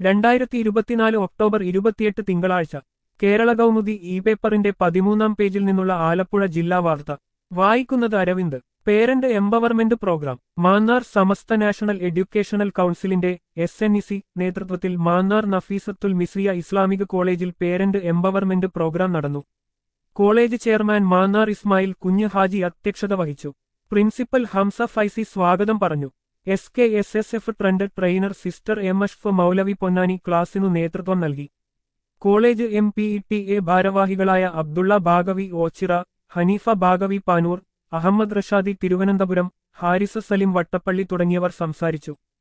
രണ്ടായിരത്തി ഇരുപത്തിനാല് ഒക്ടോബർ ഇരുപത്തിയെട്ട് തിങ്കളാഴ്ച കേരള കൗമുദി ഇ പേപ്പറിന്റെ പതിമൂന്നാം പേജിൽ നിന്നുള്ള ആലപ്പുഴ ജില്ലാ വാർത്ത വായിക്കുന്നത് Aravind parent empowerment programme Mannar Samastha national educational കൗൺസിലിന്റെ എസ് എൻ ഇ സി നേതൃത്വത്തിൽ മാന്നാർ നഫീസത്തുൽ മിസ്രിയ ഇസ്ലാമിക് കോളേജിൽ പേരന്റ് എംപവർമെന്റ് പ്രോഗ്രാം നടന്നു കോളേജ് ചെയർമാൻ മാന്നാർ ഇസ്മായിൽ കുഞ്ഞ് ഹാജി അധ്യക്ഷത വഹിച്ചു പ്രിൻസിപ്പൽ ഹംസ ഫൈസി സ്വാഗതം പറഞ്ഞു S K S S F trend trainer sister M F Moulavi Ponnani ക്ലാസിനു നേതൃത്വം നൽകി college M P E T A ഭാരവാഹികളായ അബ്ദുള്ള ബാഗവി ഓച്ചിറ ഹനീഫ ബാഗവി പാനൂർ അഹമ്മദ് റഷാദി തിരുവനന്തപുരം ഹാരിസ സലിം വട്ടപ്പള്ളി തുടങ്ങിയവർ സംസാരിച്ചു